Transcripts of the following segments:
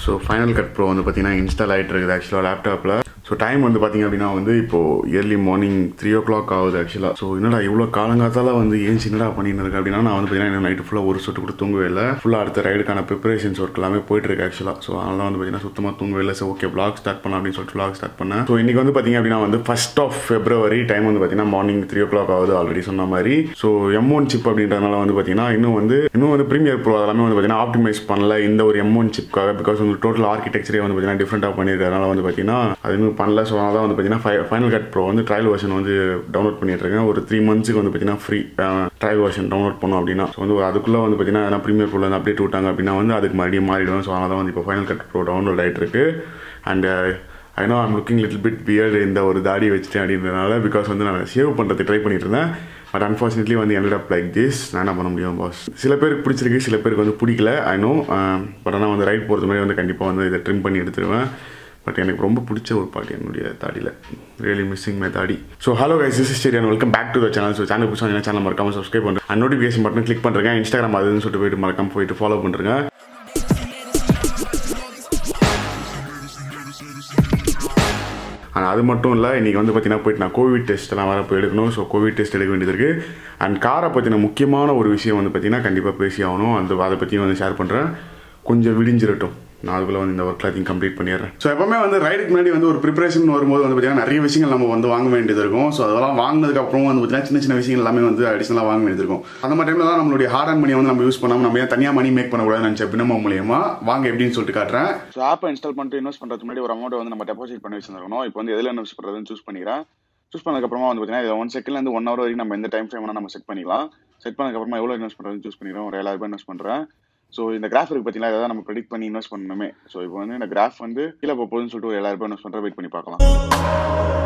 so final Cut Pro வந்து பார்த்தீங்கன்னா install ஆகிட்டு இருக்குது ஆக்சுவலாக லேப்டாப்பில் ஸோ டைம் வந்து பார்த்தீங்க அப்படின்னா வந்து இப்போது early morning three o'clock ஆகுது ஆக்சுவலாக ஸோ என்னடா இவ்வளோ காலங்காத்தால வந்து ஏன் என்னடா பண்ணிட்டு இருக்கேன் அப்படின்னா நான் வந்து பார்த்தீங்கன்னா நைட்டு ஃபுல்லாக ஒரு சொட்டு கூட தூங்கவே இல்லை ஃபுல்லாக அடுத்த ரைடுக்கான ப்ரிப்பரேஷன்ஸ் ஒர்க் எல்லாமே போயிட்டு இருக்கு ஆக்சுவலாக ஸோ அதனால வந்து பார்த்தீங்கன்னா சுத்தமாக தூங்கவே இல்லை ஸோ ஓகே vlog ஸ்டார்ட் பண்ணலாம் அப்படின்னு சொல்லிட்டு vlog ஸ்டார்ட் பண்ணேன் ஸோ இன்னைக்கு வந்து பார்த்தீங்க அப்படின்னா வந்து ஃபர்ஸ்ட் ஆஃப் ஃபெப்ரவரி டைம் வந்து பார்த்தீங்கன்னா மார்னிங் த்ரீ ஓ கிளாக் ஆகுது ஆல்ரெடி சொன்ன மாதிரி ஸோ எம் ஒன் சிப் அப்படின்றதுனால வந்து பார்த்தீங்கன்னா இன்னும் வந்து இன்னும் வந்து ப்ரீமியர் ப்ரோ எல்லாமே வந்து பார்த்தீங்கன்னா ஆப்டிமைஸ் பண்ணல இந்த ஒரு எம் ஒன் சிப்காக பிகாஸ் வந்து டோட்டல் ஆர்கிடெக்சரே வந்து பார்த்தீங்கன்னா டிஃப்ரெண்ட்டாக பண்ணியிருக்கறதுனால வந்து பார்த்தீங்கன்னா அது இன்னும் பண்ணல ஸோ அதனால தான் வந்து பார்த்தீங்கன்னா ஃபைனல் கட் ப்ரோ வந்து ட்ரையல் வெர்ஷன் வந்து டவுன்லோட் பண்ணிட்டு இருக்கேன் ஒரு த்ரீ மந்த்ஸுக்கு வந்து பார்த்தீங்கன்னா ஃப்ரீ ட்ரையல் வெர்ஷன் டவுன்லோட் பண்ணோம் அப்படின்னா ஸோ வந்து அதுக்குள்ளே வந்து பார்த்தீங்கன்னா எதனா ப்ரீமியர் ப்ரோவில் வந்து அப்டேட் விட்டாங்க அப்படின்னா வந்து அதுக்கு மறுபடியும் மாறிடுவேன் ஸோ அதனால தான் வந்து இப்போ ஃபைனல் கட் ப்ரோ டவுன்லோட் ஆகிட்டு இருக்கு and I know I'm looking little bit beard இந்த ஒரு தாடி வச்சுட்டேன் அப்படின்றதுனால பிகாஸ் வந்து நான் சேவ் பண்ணுறதுக்கு ட்ரை பண்ணிட்டு இருந்தேன் பட் அன்ஃபார்ச்சுனேட்லி வந்து ended up லைக் திஸ் நான் என்ன பண்ண முடியும் பாஸ் சில பேருக்கு பிடிச்சிருக்கு சில பேருக்கு வந்து பிடிக்கல ஐ நோ பட் ஆனால் வந்து ரைட் போகிறது மாதிரி வந்து கண்டிப்பாக வந்து இதை ட்ரிம் பண்ணி எடுத்துருவேன் பட் எனக்கு ரொம்ப பிடிச்ச ஒரு பாட்டு என்னுடைய தாடியில் ரியலி மிஸ்ஸிங் மை தாடி so hello guys this is and welcome back to the channel so channel புதுசாக சேனல் மறக்காம சப்ஸ்கிரைப் பண்ணுறேன் அண்ட் நோட்டிஃபிகேஷன் பட்டன் கிளிக் பண்ணுறேன் இன்ஸ்டாகிராம் அதுன்னு சொல்லிட்டு போயிட்டு மறக்காம போயிட்டு ஃபாலோ பண்ணுறேங்க ஆனால் அது மட்டும் இல்லை இன்றைக்கி வந்து பார்த்தீங்கன்னா போயிட்டு நான் கோவிட் டெஸ்ட்லாம் வர போய் எடுக்கணும் ஸோ கோவிட் டெஸ்ட் எடுக்க வேண்டியது இருக்குது அண்ட் காரை பற்றின முக்கியமான ஒரு விஷயம் வந்து பார்த்தீங்கன்னா கண்டிப்பாக பேசி ஆகணும் அந்த அதை பற்றியும் வந்து ஷேர் பண்ணுறேன் கொஞ்சம் விடிஞ்சிரட்டும் நான் அதுக்குள்ள வந்து இந்த ஒர்க் எல்லாத்தையும் கம்ப்ளீட் பண்ணிடுறேன் ஸோ எப்பவுமே வந்து ரைடுக்கு முன்னாடி வந்து ஒரு ப்ரிப்பரேஷன் வரும்போது வந்து பார்த்தீங்கன்னா நிறைய விஷயங்கள் நம்ம வந்து வாங்க வேண்டியது இருக்கும் ஸோ அதெல்லாம் வாங்கினதுக்கு அப்புறம் வந்து பார்த்தீங்கன்னா சின்ன சின்ன விஷயங்கள் எல்லாமே வந்து அடிஷனலாக வாங்க வேண்டியது இருக்கும் அந்த மாதிரி டைம்ல தான் நம்மளுடைய ஹார்ட் அண்ட் மணியை வந்து நம்ம யூஸ் பண்ணாமல் நம்ம ஏன் தனியாக மணி மேக் பண்ணக்கூடாதுன்னு நினச்ச பின்னமா மூலியமா வாங்க எப்படின்னு சொல்லிட்டு காட்டுறேன் ஸோ ஆப்பை இன்ஸ்டால் பண்ணிட்டு இன்வெஸ்ட் பண்ணுறதுக்கு முன்னாடி ஒரு அமௌண்ட் வந்து நம்ம டெபாசிட் பண்ணி வச்சிருக்கணும் இப்போ வந்து எதில் இன்வெஸ்ட் பண்ணுறதுன்னு சூஸ் பண்ணிக்கிறேன் சூஸ் பண்ணதுக்கப்புறமா வந்து பார்த்தீங்கன்னா இதை ஒன் செகண்ட்லேருந்து ஒன் ஹவர் வரைக்கும் நம்ம எந்த டைம் ஃப்ரேம் நம்ம செட் பண்ணிக்கலாம் செட் பண்ணதுக்கப்புறமா எவ்வளோ இன்வெஸ்ட் பண்ணுறதுன்னு சூஸ் பண்ணிக்கிறோம் ஒரு ஏழாயிரம் ரூபாய் இன்வெஸ்ட் பண்ணுறேன் ஸோ இந்த கிராஃப் இருக்கு பார்த்தீங்களா இதை நம்ம ப்ரெடிக்ட் பண்ணி இன்வெஸ்ட் பண்ணணுமே ஸோ இப்போ வந்து இந்த கிராஃப் வந்து கீழே போக போகுதுன்னு சொல்லிட்டு ஒரு ஏழாயிரம் ரூபாய் இன்வெஸ்ட் பண்ணுற வெயிட் பண்ணி பார்க்கலாம்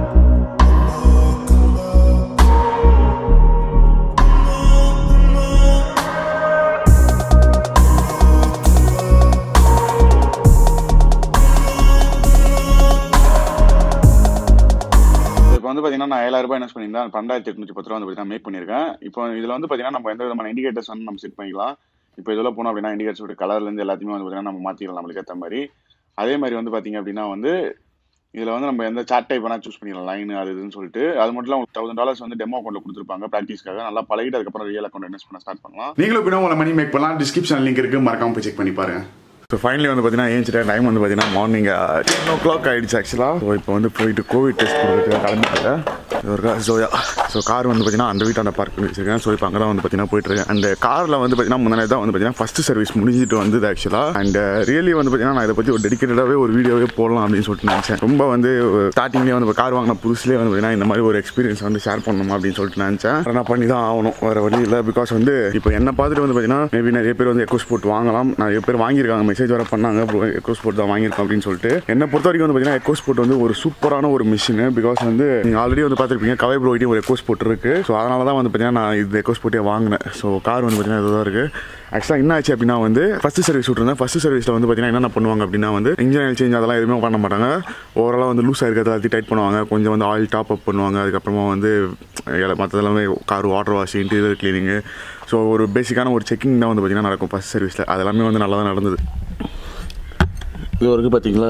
இப்போ வந்து பார்த்தீங்கன்னா நான் ஏழாயிரம் ரூபாய் இன்வெஸ்ட் பண்ணியிருந்தேன் பன்னெண்டாயிரத்தி எட்நூத்தி பத்து ரூபா வந்து பார்த்தீங்கன்னா மேக் பண்ணியிருக்கேன் இப்போ இதில் வந்து பார்த்தீங்கன்னா நம்ம எந்த விதமான இண்டிகேட்டர்ஸ் வந்து நம்ம செட் பண்ணிக்கலாம் இப்போ இதில் போனோம் அப்படின்னா இண்டிகேட்டர்ஸோட கலர்லேருந்து எல்லாத்தையுமே வந்து பார்த்தீங்கன்னா நம்ம மாற்றிக்கலாம் நம்மளுக்கு ஏற்ற மாதிரி அதே மாதிரி வந்து பார்த்தீங்க அப்படின்னா வந்து இதில் வந்து நம்ம எந்த சார்ட் டைப் வேணால் சூஸ் பண்ணிக்கலாம் லைன் அது இதுன்னு சொல்லிட்டு அது மட்டும் இல்லாமல் தௌசண்ட் டாலர்ஸ் வந்து டெமோ அக்கௌண்ட்டில் கொடுத்துருப்பாங்க ப்ராக்டிஸ்க்காக நல்லா பழகிட்டு அதுக்கப்புறம் ரியல் அக்கௌண்ட் இன்வெஸ்ட் பண்ண ஸ்டார்ட் பண்ணலாம் நீங்களும் பின்னா உங்களை மணி மேக் பண்ணலாம் டிஸ்கிரிப்ஷன் லிங்க் இருக்குது மறக்காம போய் செக் பண்ணி பாருங்க ஸோ ஃபைனலி வந்து பார்த்தீங்கன்னா ஏஞ்சிட்டேன் டைம் வந்து பார்த்தீங்கன்னா மார்னிங் டென் ஓ கிளாக் ஆகிடுச்சு ஆக்சுவலாக ஸோ இப்போ வந்து போயிட்டு கோவிட் டெஸ்ட் கொடுக்குறதுக்கு கிளம்பிட்டேன் ஒரு ஸோயா ஸோ கார் வந்து பார்த்தீங்கன்னா அந்த வீட்டாண்ட பார்க் பண்ணி வச்சிருக்கேன் ஸோ இப்போ அங்கே தான் வந்து பார்த்தீங்கன்னா போயிட்டு இருக்கேன் அந்த காரில் வந்து பார்த்தீங்கன்னா முன்னாடி தான் வந்து பார்த்தீங்கன்னா ஃபஸ்ட்டு சர்வீஸ் முடிஞ்சிட்டு வந்தது ஆக்சுவலாக அண்ட் ரியலி வந்து பார்த்தீங்கன்னா நான் இதை பற்றி ஒரு டெடிக்கேட்டடாகவே ஒரு வீடியோவே போடலாம் அப்படின்னு சொல்லிட்டு நினச்சேன் ரொம்ப வந்து ஸ்டார்டிங்லேயே வந்து கார் வாங்கின புதுசுலேயே வந்து பார்த்தீங்கன்னா இந்த மாதிரி ஒரு எக்ஸ்பீரியன்ஸ் வந்து ஷேர் பண்ணணும் அப்படின்னு சொல்லிட்டு நினச்சேன் அதை நான் பண்ணி தான் ஆகணும் வேறு வழி இல்லை பிகாஸ் வந்து இப்போ என்ன பார்த்துட்டு வந்து பார்த்தீங்கன்னா மேபி நிறைய பேர் வந்து எக்கோ ஸ்போர்ட் வாங்கலாம் நிறைய பேர் வாங்கியிருக்காங்க மெசேஜ் வர பண்ணாங்க எக்கோ ஸ்போர்ட் தான் வாங்கியிருக்கோம் அப்படின்னு சொல்லிட்டு என்ன பொறுத்த வரைக்கும் வந்து பார்த்தீங்கன்னா எக்கோ ஸ்போர்ட் வந்து ஒரு சூப்பரான ஒரு மிஷின் பிகாஸ் வந்து நீங்கள் ஆல்ரெடி வந்து பார்த்துருப்பீங்க கவை ப்ரோகிட்டி ஒரு எக்கோ ஸ்போர்ட் இருக்குது ஸோ அதனால தான் வந்து பார்த்தீங்கன்னா நான் இது எக்கோ ஸ்போர்ட்டே வாங்கினேன் ஸோ கார் வந்து பார்த்தீங்கன்னா இதுதான் இருக்குது ஆக்சுவலாக என்ன ஆச்சு அப்படின்னா வந்து ஃபஸ்ட்டு சர்வீஸ் விட்டுருந்தேன் ஃபஸ்ட்டு சர்வீஸில் வந்து பார்த்தீங்கன்னா என்னென்ன பண்ணுவாங்க அப்படின்னா வந்து இன்ஜின் ஆயில் சேஞ்ச் அதெல்லாம் எதுவுமே பண்ண மாட்டாங்க ஓவராலாக வந்து லூஸ் ஆயிருக்கிறது எல்லாத்தையும் டைட் பண்ணுவாங்க கொஞ்சம் வந்து ஆயில் டாப் அப் பண்ணுவாங்க அதுக்கப்புறமா வந்து மற்றதெல்லாமே car water wash interior cleaning so ஒரு பேசிக்கான ஒரு செக்கிங் தான் வந்து பார்த்தீங்கன்னா நடக்கும் ஃபஸ்ட் சர்வீஸில் அதெல்லாமே வந்து நல்லா தான் நடந்தது இது வரைக்கும் பார்த்தீங்களா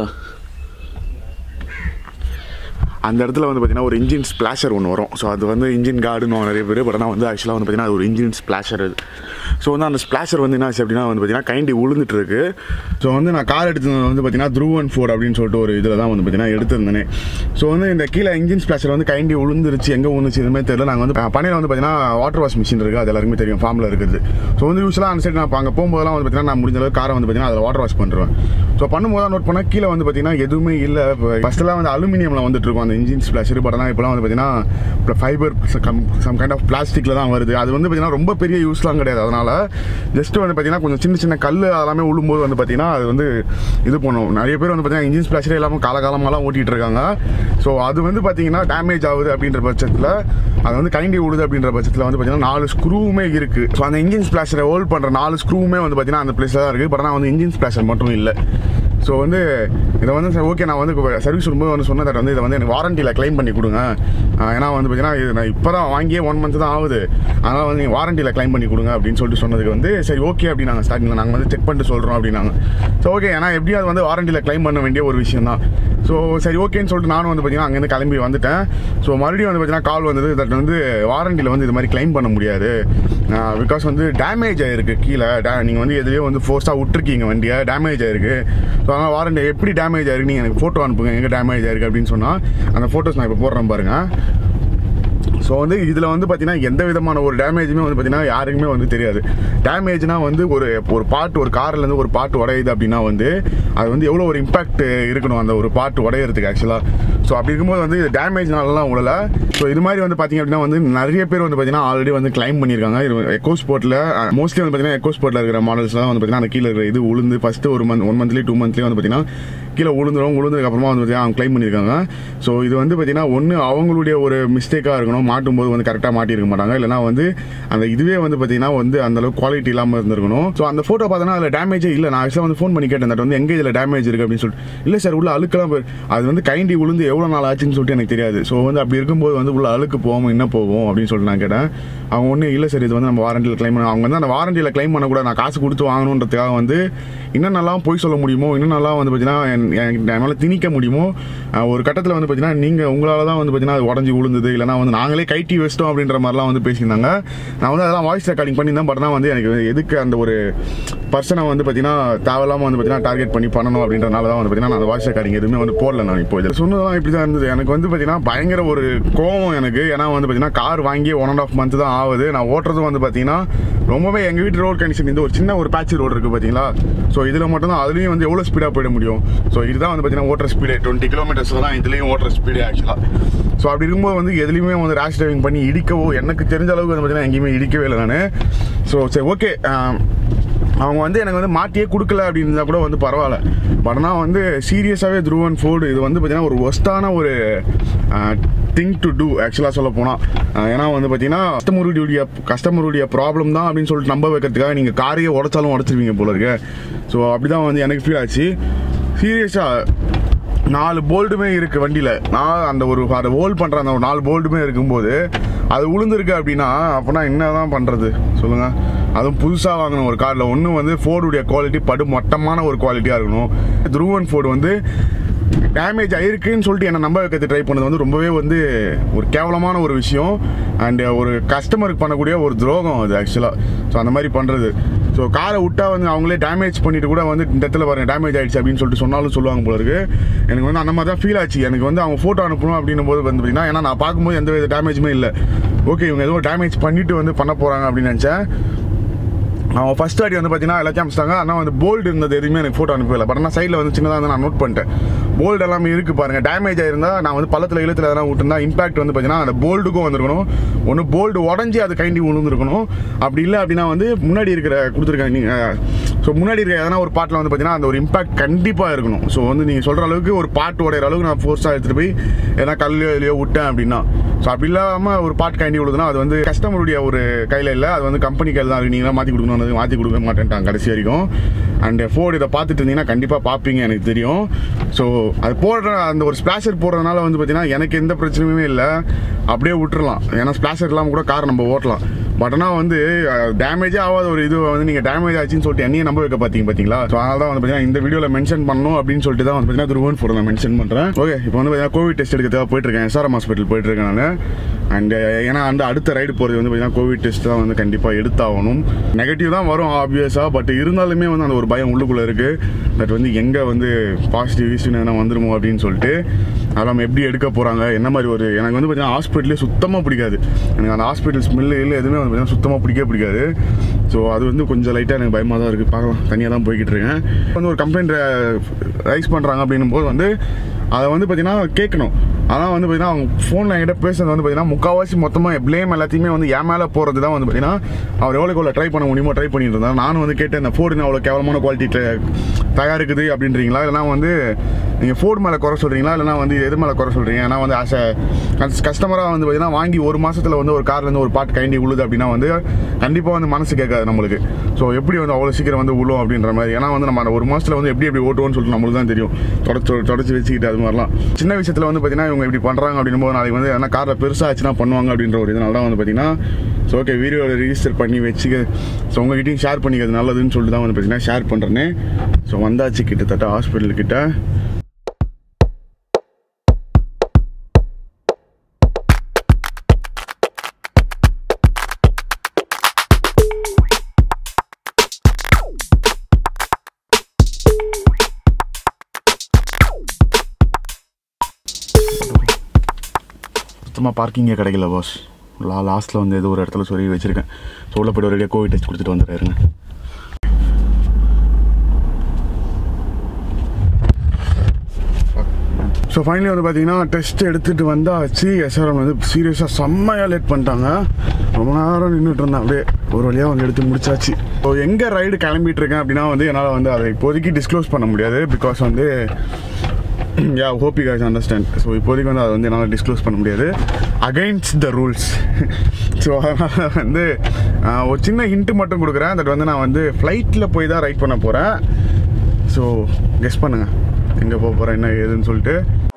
அந்த இடத்துல வந்து பார்த்தீங்கன்னா ஒரு இன்ஜின் ஸ்பிளாஷர் ஒன்று வரும் ஸோ அது வந்து இன்ஜின் கார்டுன்னு நிறைய பேர் பட் ஆனால் வந்து ஆக்சுவலாக வந்து பார்த்தீங்கன்னா அது ஒரு இன்ஜின் ஸ்பிளாஷர் அது ஸோ வந்து அந்த ஸ்பிளாஷர் வந்து என்ன ஆச்சு அப்படின்னா வந்து பார்த்தீங்கன்னா கைண்டி உளுந்துட்டு இருக்கு ஸோ வந்து நான் கார் எடுத்தது வந்து பார்த்தீங்கன்னா த்ரூவன் ஃபோர்ட் அப்படின்னு சொல்லிட்டு ஒரு இதில் தான் வந்து பார்த்தீங்கன்னா எடுத்திருந்தேனே ஸோ வந்து இந்த கீழே இன்ஜின் ஸ்பிளாஷர் வந்து கைண்டி உளுந்துருச்சு எங்கே உழுந்துச்சு எதுவுமே தெரியல நாங்கள் வந்து பணியில் வந்து பார்த்தீங்கன்னா வாட்டர் வாஷ் மிஷின் இருக்குது அது எல்லாருக்குமே தெரியும் ஃபார்மில் இருக்குது ஸோ வந்து யூஸ்வலாக அந்த சைடு நான் அங்கே போகும்போதெல்லாம் வந்து பார்த்தீங்கன்னா நான் முடிஞ்ச அளவுக்கு காரை வந்து பார்த்தீங்கன்னா அதில் வாட்டர் வாஷ் பண்ணுறேன் ஸோ பண்ணும்போது நோட் பண்ணால் கீழே வந்து பார்த்தீங்கன்னா எதுவுமே இல்லை ஃபஸ்ட்டெல்லாம் வந்து அலுமினியமில் வந்துட்டு இருக்கும் அந்த இன்ஜின் ஸ்பிளாஷர் பட் ஆனால் இப்போலாம் வந்து பார்த்தீங்கன்னா ஃபைபர் சம் கைண்ட் ஆஃப் பிளாஸ்டிக்கில் தான் வருது அது வந்து பார்த்தீங்கன்னா ரொம்ப பெரிய யூஸ்லாம் கிடையாது அதனால் ஜஸ்ட் வந்து பார்த்தீங்கன்னா கொஞ்சம் சின்ன சின்ன கல் அதெல்லாமே விழும்போது வந்து பார்த்தீங்கன்னா அது வந்து இது பண்ணும் நிறைய பேர் வந்து பார்த்தீங்கன்னா இன்ஜின் ஸ்பிளாஷரே இல்லாமல் காலகாலமாலாம் ஓட்டிகிட்டு இருக்காங்க ஸோ அது வந்து பார்த்தீங்கன்னா டேமேஜ் ஆகுது அப்படின்ற பட்சத்தில் அது வந்து கைண்டி விழுது அப்படின்ற பட்சத்தில் வந்து பார்த்தீங்கன்னா நாலு ஸ்க்ரூவுமே இருக்குது ஸோ அந்த இன்ஜின் ஸ்பிளாஷரை ஹோல்ட் பண்ணுற நாலு ஸ்க்ரூவுமே வந்து பார்த்தீங்கன்னா அந்த பிளேஸில் தான் இருக்குது பட் ஆனால் வந்து இன்ஜின் ஸ்பிளாஷர் மட்டும் இல்லை ஸோ வந்து இதை வந்து சரி ஓகே நான் வந்து சர்வீஸ் வரும்போது வந்து சொன்னதை வந்து இதை வந்து எனக்கு வாரண்டியில் க்ளைம் பண்ணி கொடுங்க ஆஹ் ஏன்னா வந்து பார்த்தீங்கன்னா இது நான் இப்போ தான் வாங்கியே ஒன் மந்த் தான் ஆகுது அதனால் வந்து நீங்கள் வாரண்டியில் க்ளைம் பண்ணி கொடுங்க அப்படின்னு சொல்லிட்டு சொன்னதுக்கு வந்து சரி ஓகே அப்படி நாங்கள் ஸ்டார்டிங்கில் நாங்கள் வந்து செக் பண்ணிட்டு சொல்கிறோம் அப்படின்னாங்க ஸோ ஓகே ஏன்னா எப்படியும் அது வந்து வாரண்டியில் க்ளைம் பண்ண வேண்டிய ஒரு விஷயம் தான் ஸோ சரி ஓகேன்னு சொல்லிட்டு நானும் வந்து பார்த்தீங்கன்னா அங்கேருந்து கிளம்பி வந்துட்டேன் ஸோ மறுபடியும் வந்து பார்த்தீங்கன்னா கால் வந்தது தட் வந்து வாரண்டியில் வந்து இது மாதிரி க்ளைம் பண்ண முடியாது பிகாஸ் வந்து டேமேஜ் ஆயிருக்கு கீழே டே நீங்கள் வந்து எதுலேயோ வந்து ஃபோர்ஸாக விட்டுருக்கீங்க வண்டியை டேமேஜ் ஆயிருக்கு ஸோ அதனால் வாரண்டி எப்படி டேமேஜ் ஆயிருக்கு நீங்கள் எனக்கு ஃபோட்டோ அனுப்புங்க எங்கே டேமேஜ் ஆயிருக்கு அப்படின்னு சொன்னால் அந்த ஃபோட்டோஸ் நான் இப்போ போடுறேன் பாருங்கள் ஸோ வந்து இதில் வந்து பார்த்தீங்கன்னா எந்த விதமான ஒரு டேமேஜுமே வந்து பார்த்தீங்கன்னா யாருக்குமே வந்து தெரியாது டேமேஜ்னா வந்து ஒரு ஒரு பாட்டு ஒரு கார்லேருந்து ஒரு பாட்டு உடையுது அப்படின்னா வந்து அது வந்து எவ்வளோ ஒரு இம்பாக்ட் இருக்கணும் அந்த ஒரு பாட்டு உடையிறதுக்கு ஆக்சுவலாக ஸோ அப்படி இருக்கும்போது வந்து இது டேமேஜ்னாலலாம் உடல ஸோ இது மாதிரி வந்து பார்த்தீங்க அப்படின்னா வந்து நிறைய பேர் வந்து பார்த்தீங்கன்னா ஆல்ரெடி வந்து கிளைம் பண்ணியிருக்காங்க இது எக்கோ ஸ்போர்ட்டில் மோஸ்ட்லி வந்து பார்த்தீங்கன்னா எக்கோ ஸ்போர்ட்டில் இருக்கிற மாடல்ஸ்லாம் வந்து பார்த்தீங்கன்னா அந்த கீழே இருக்கிற இது உளுந்து ஃபஸ்ட்டு ஒரு மந்த் ஒன் மந்த்லி டூ மந்த்லேயே வந்து பார்த்தீங்கன்னா கீழே உளுந்துரும் உளுந்ததுக்கு அப்புறமா வந்து பார்த்தீங்கன்னா அவங்க க்ளைம் பண்ணியிருக்காங்க ஸோ இது வந்து பார்த்தீங்கன்னா ஒன்று அவங்களுடைய ஒரு மிஸ்டேக்காக இருக்கணும் மாட்டும் போது வந்து கரெக்டாக மாட்டியிருக்க மாட்டாங்க இல்லைனா வந்து அந்த இதுவே வந்து பார்த்தீங்கன்னா வந்து அந்த அளவுக்கு குவாலிட்டி இல்லாமல் இருந்திருக்கணும் ஸோ அந்த ஃபோட்டோ பார்த்தோன்னா அதில் டேமேஜே இல்லை நான் ஆக்சுவலாக வந்து ஃபோன் பண்ணி கேட்டேன் தட் வந்து எங்கே இதில் டேமேஜ் இருக்குது அப்படின்னு சொல்லிட்டு இல்லை சார் உள்ள அழுக்கெல்லாம் போய் அது வந்து கைண்டி உளுந்து எவ்வளோ நாள் ஆச்சுன்னு சொல்லிட்டு எனக்கு தெரியாது ஸோ வந்து அப்படி இருக்கும்போது வந்து உள்ள அழுக்கு போகும் என்ன போகும் அப்படின்னு சொல்லிட்டு நான் கேட்டேன் அவங்க ஒன்றும் இல்லை சார் இது வந்து நம்ம வாரண்டியில் க்ளைம் பண்ண அவங்க வந்து அந்த வாரண்டியில் க்ளைம் பண்ணக்கூடாது நான் காசு கொடுத்து வாங்கணுன்றதுக்காக வந்து இன்னும் நல்லா போய் சொல்ல முடியுமோ இன்னும் நல்லா வந்து பார்த்தீங்கன்னா என்- எனக்கு என்னால் திணிக்க முடியுமோ அஹ் ஒரு கட்டத்தில் வந்து பார்த்தீங்கன்னா நீங்கள் உங்களால் தான் வந்து பார்த்தீங்கன்னா அது உடஞ்சி விழுந்தது இல்லைனா வந்து நாங்களே கைட்டி வச்சிட்டோம் அப்படின்ற மாதிரிலாம் வந்து பேசியிருந்தாங்க நான் வந்து அதெல்லாம் வாய்ஸ் ரெக்கார்டிங் பண்ணியிருந்தேன் பட் ஆனால் வந்து எனக்கு எதுக்கு அந்த ஒரு பர்சனை வந்து பார்த்தீங்கன்னா தேவையில்லாமல் வந்து பார்த்தீங்கன்னா டார்கெட் பண்ணி பண்ணணும் அப்படின்றனால தான் வந்து பார்த்தீங்கன்னா நான் அந்த வாய்ஸ் ரெக்கார்டிங் எதுவுமே வந்து போடல நான் இப்போ இதில் சொன்னதெல்லாம் இப்படி தான் இருந்தது எனக்கு வந்து பார்த்தீங்கன்னா பயங்கர ஒரு கோவம் எனக்கு ஏன்னா வந்து பார்த்தீங்கன்னா கார் வாங்கி ஒன் அண்ட் ஆஃப் மந்த் தான் ஆகுது நான் ஓட்டுறதும் வந்து பார்த்தீங்கன்னா ரொம்பவே எங்கள் வீட்டு ரோட் கண்டிஷன் இந்த ஒரு சின்ன ஒரு பேட்ச் ரோடு இருக்குது பார்த்தீங்களா ஸோ இதில் மட்டும் தான் அதுலேயும் வந்து எவ்வளோ ஸ்பீடாக போயிட முடியும் ஸோ இதுதான் வந்து பார்த்தீங்கன்னா ஓட்டுற ஸ்பீடு டுவெண்ட்டி கிலோமீட்டர்ஸ் தான் இதுலேயும் ஓட்டுற ஸ்பீடு ஆக்சுவலாக ஸோ அப்படி இருக்கும்போது வந்து எதுலேயுமே வந்து ரேஷ் டிரைவிங் பண்ணி இடிக்கவோ எனக்கு தெரிஞ்ச அளவுக்கு வந்து பார்த்தீங்கன்னா எங்கேயுமே இடிக்கவே இல்லை நான் ஸோ சரி ஓகே அவங்க வந்து எனக்கு வந்து மாட்டியே கொடுக்கல அப்படின்னு இருந்தால் கூட வந்து பரவாயில்ல பட் ஆனால் வந்து சீரியஸாகவே த்ரூவன் ஃபோர்டு இது வந்து பார்த்தீங்கன்னா ஒரு ஒஸ்டான ஒரு திங் டு டூ ஆக்சுவலாக சொல்ல போனால் ஏன்னா வந்து பார்த்தீங்கன்னா கஸ்டமருடைய கஸ்டமருடைய ப்ராப்ளம் தான் அப்படின்னு சொல்லிட்டு நம்ப வைக்கிறதுக்காக நீங்கள் காரையே உடச்சாலும் உடச்சிருவீங்க போல இருக்கு ஸோ அப்படி தான் வந்து எனக்கு ஃபீல் ஆச்சு சீரியஸாக நாலு போல்டுமே இருக்கு வண்டியில் நான் அந்த ஒரு அதை ஹோல்ட் பண்ணுற அந்த ஒரு நாலு போல்டுமே இருக்கும்போது அது உளுந்துருக்கு அப்படின்னா அப்போனா என்ன தான் பண்ணுறது சொல்லுங்கள் அதுவும் புதுசாக வாங்கின ஒரு காரில் ஒன்று வந்து ஃபோர்டுடைய குவாலிட்டி படு மட்டமான ஒரு குவாலிட்டியாக இருக்கணும் த்ரூவன் ஃபோர்டு வந்து டேமேஜ் ஆயிருக்குன்னு சொல்லிட்டு என்னை நம்ப வைக்கிறது ட்ரை பண்ணது வந்து ரொம்பவே வந்து ஒரு கேவலமான ஒரு விஷயம் அண்ட் ஒரு கஸ்டமருக்கு பண்ணக்கூடிய ஒரு துரோகம் அது ஆக்சுவலாக ஸோ அந்த மாதிரி பண்ணுறது ஸோ காரை விட்டா வந்து அவங்களே டேமேஜ் பண்ணிட்டு கூட வந்து இந்த இடத்துல பாருங்க டேமேஜ் ஆயிடுச்சு அப்படின்னு சொல்லிட்டு சொன்னாலும் சொல்லுவாங்க போல இருக்கு எனக்கு வந்து அந்த மாதிரி தான் ஃபீல் ஆச்சு எனக்கு வந்து அவங்க ஃபோட்டோ அனுப்பணும் அப்படின்னும் போது வந்து பார்த்தீங்கன்னா ஏன்னா நான் பார்க்கும்போது எந்த வித டேமேஜுமே இல்லை ஓகே இவங்க ஏதோ டேமேஜ் பண்ணிட்டு வந்து பண்ண போகிறாங்க அப்படின்னு நினச்சேன் அவன் ஃபர்ஸ்ட் அடி வந்து பார்த்தீங்கன்னா எல்லாத்தையும் அமிச்சிட்டாங்க ஆனால் வந்து போல்டு இருந்தது எதுவுமே எனக்கு ஃபோட்டோ அனுப்பல பட் ஆனால் சைடில் வந்து சின்னதாக வந்து நான் நோட் பண்ணிட்டேன் போல்டு எல்லாமே இருக்குது பாருங்க டேமேஜ் ஆயிருந்தா நான் வந்து பள்ளத்தில் இழுத்துல எதனா விட்டுருந்தா இம்பாக்ட் வந்து பார்த்தீங்கன்னா அந்த போல்டுக்கும் வந்திருக்கணும் ஒன்று போல்டு உடஞ்சி அது கைண்டி விழுந்துருக்கணும் அப்படி இல்லை அப்படின்னா வந்து முன்னாடி இருக்கிற கொடுத்துருக்காங்க நீங்கள் ஸோ முன்னாடி இருக்கிற எதனா ஒரு பாட்டில் வந்து பார்த்தீங்கன்னா அந்த ஒரு இம்பாக்ட் கண்டிப்பாக இருக்கணும் ஸோ வந்து நீங்கள் சொல்கிற அளவுக்கு ஒரு பாட்டு உடையிற அளவுக்கு நான் ஃபோர்ஸாக எடுத்துகிட்டு போய் எதனா கல்லையோ இல்லையோ விட்டேன் அப்படின்னா ஸோ அப்படி இல்லாமல் ஒரு பாட் கைண்டி விழுதுன்னா அது வந்து கஸ்டமருடைய ஒரு கையில் இல்லை அது வந்து கம்பெனி கையில் தான் இருக்கு நீங்களாம் மாற்றி கொடுக்கணும் மாற்றி கொடுக்க மாட்டேன்ட்டாங்க கடைசி வரைக்கும் அண்ட் ஃபோர்டு இதை பார்த்துட்டு இருந்தீங்கன்னா கண்டிப்பாக பார்ப்பீங்க எனக்கு தெரியும் ஸோ அது போடுற அந்த ஒரு ஸ்பிளாஷர் போடுறதுனால வந்து பார்த்தீங்கன்னா எனக்கு எந்த பிரச்சனையுமே இல்லை அப்படியே விட்டுறலாம் ஏன்னா ஸ்பிளாஷர் இல்லாமல் கூட கார் நம்ம ஓட்டலாம் பட் ஆனால் வந்து டேமேஜே ஆகாத ஒரு இது வந்து நீங்கள் டேமேஜ் ஆச்சுன்னு சொல்லிட்டு என்னையும் நம்ப வைக்க பார்த்தீங்க பார்த்தீங்களா ஸோ அதனால தான் வந்து பார்த்தீங்கன்னா இந்த வீடியோவில் மென்ஷன் பண்ணணும் அப்படின்னு சொல்லிட்டு தான் வந்து பார்த்தீங்கன்னா துருவன் ஃபோர் நான் மென்ஷன் பண்ணுறேன் ஓகே இப்போ வந்து பார்த்தீங்கன்னா கோவிட் டெஸ்ட் எடுக்கிறதுக்காக போயிட்டு இருக்கேன் எஸ்ஆர்எம் ஹாஸ்பிட்டல் போயிட்டு இருக்கேன் நான் அண்ட் ஏன்னா அந்த அடுத்த ரைடு போகிறது வந்து பார்த்தீங்கன்னா கோவிட் டெஸ்ட் தான் வந்து கண்டிப்பாக எடுத்தாகணும் நெகட்டிவ் தான் வரும் ஆப்வியஸாக பட் இருந்தாலுமே வந்து அந்த ஒரு பயம் உள்ளுக்குள்ளே இருக்குது தட் வந்து எங்கே வந்து பாசிட்டிவ் ஈஸ்டின் எதனா வந்துருமோ அப்படின்னு சொல்லிட்டு அதெல்லாம் எப்படி எடுக்க போகிறாங்க என்ன மாதிரி ஒரு எனக்கு வந்து பார்த்தீங்கன்னா ஹாஸ்பிட்டலே சுத்தமாக பிடிக்காது எனக்கு அந்த ஹாஸ்பிட்டல் ஸ்மெல்லு இல்லை எதுவுமே வந்து பார்த்தீங்கன்னா சுத்தமாக பிடிக்கவே பிடிக்காது ஸோ அது வந்து கொஞ்சம் லைட்டாக எனக்கு பயமாக தான் இருக்குது பார்க்கலாம் தனியாக தான் போய்கிட்டு இருக்கேன் வந்து ஒரு கம்ப்ளைண்ட் ரைஸ் பண்ணுறாங்க அப்படின்னும் போது வந்து அதை வந்து பார்த்தீங்கன்னா கேட்கணும் ஆனால் வந்து பார்த்தீங்கன்னா அவங்க ஃபோனில் என்கிட்ட பேசுறது வந்து பார்த்தீங்கன்னா முக்கால்வாசி மொத்தமாக ப்ளேம் எல்லாத்தையுமே வந்து என் மேலே போகிறது தான் வந்து பார்த்தீங்கன்னா அவர் எவ்வளோக்கு எவ்வளோ ட்ரை பண்ண முடியுமோ ட்ரை பண்ணிட்டு இருந்தார் நானும் வந்து கேட்டேன் இந்த ஃபோர்டு அவ்வளோ கேவலமான குவாலிட்டி தயாரிக்குது அப்படின்றீங்களா இல்லைனா வந்து நீங்கள் ஃபோர்டு மேலே குறை சொல்கிறீங்களா இல்லைனா வந்து எது மேலே குறை சொல்கிறீங்க ஏன்னா வந்து ஆஸ் அ கஸ்டமராக வந்து பார்த்தீங்கன்னா வாங்கி ஒரு மாசத்துல வந்து ஒரு கார்லேருந்து ஒரு பாட்டு கைண்டி உழுது அப்படின்னா வந்து கண்டிப்பாக வந்து மனசு கேட்காது நம்மளுக்கு ஸோ எப்படி வந்து அவ்வளோ சீக்கிரம் வந்து உழும் அப்படின்ற மாதிரி ஏன்னா வந்து நம்ம அந்த ஒரு மாசத்துல வந்து எப்படி எப்படி ஓட்டுவோம்னு சொல்லிட்டு நம்மளுக்கு தான் தெரியும் தொடச்சு தொடச்சி வச்சுக்கிட்டு அது மாதிரிலாம் சின்ன விஷயத்தில் வந்து பார்த்தீங்கன்னா இவங்க இப்படி பண்ணுறாங்க அப்படின்னும் போது நாளைக்கு வந்து எதனா காரில் பெருசாக ஆச்சுன்னா பண்ணுவாங்க அப்படின்ற ஒரு இதனால தான் வந்து பார்த்தீங்கன்னா ஸோ ஓகே வீடியோவில் ரிஜிஸ்டர் பண்ணி வச்சுக்க ஸோ உங்ககிட்டயும் ஷேர் பண்ணிக்கிறது நல்லதுன்னு சொல்லிட்டு தான் வந்து பார்த்தீங்கன்னா ஷேர் பண்ணுறேனே ஸோ வந்தாச்சு கிட்டத்தட்ட ஹாஸ்பிட்டல் கிட்ட சுத்தமாக பார்க்கிங்கே கிடைக்கல பாஸ் லா லாஸ்ட்டில் வந்து ஏதோ ஒரு இடத்துல சொல்லி வச்சுருக்கேன் ஸோ உள்ள போய்ட்டு ஒரேடியாக கோவிட் டெஸ்ட் கொடுத்துட்டு வந்துடுறாருங்க ஸோ ஃபைனலி வந்து பார்த்தீங்கன்னா டெஸ்ட் எடுத்துகிட்டு வந்தாச்சு எஸ்ஆர்எம் வந்து சீரியஸாக செம்மையாக லேட் பண்ணிட்டாங்க ரொம்ப நேரம் நின்றுட்டு இருந்தேன் அப்படியே ஒரு வழியாக வந்து எடுத்து முடிச்சாச்சு ஸோ எங்கே ரைடு கிளம்பிட்டு இருக்கேன் அப்படின்னா வந்து என்னால் வந்து அதை இப்போதைக்கு டிஸ்க்ளோஸ் பண்ண முடியாது பிகாஸ் வந்து ya hope you guys understand so இப்போதைக்கு வந்து அதை வந்து என்னால் டிஸ்க்ளோஸ் பண்ண முடியாது அகைன்ஸ்ட் த ரூல்ஸ் ஸோ அதனால் வந்து ஆஹ், ஒரு சின்ன ஹிண்ட்டு மட்டும் கொடுக்குறேன் தட் வந்து நான் வந்து ஃப்ளைட்டில் போய் தான் ரைட் பண்ண போகிறேன் ஸோ கெஸ் பண்ணுங்கள் எங்கே போக போகிறேன் என்ன ஏதுன்னு சொல்லிட்டு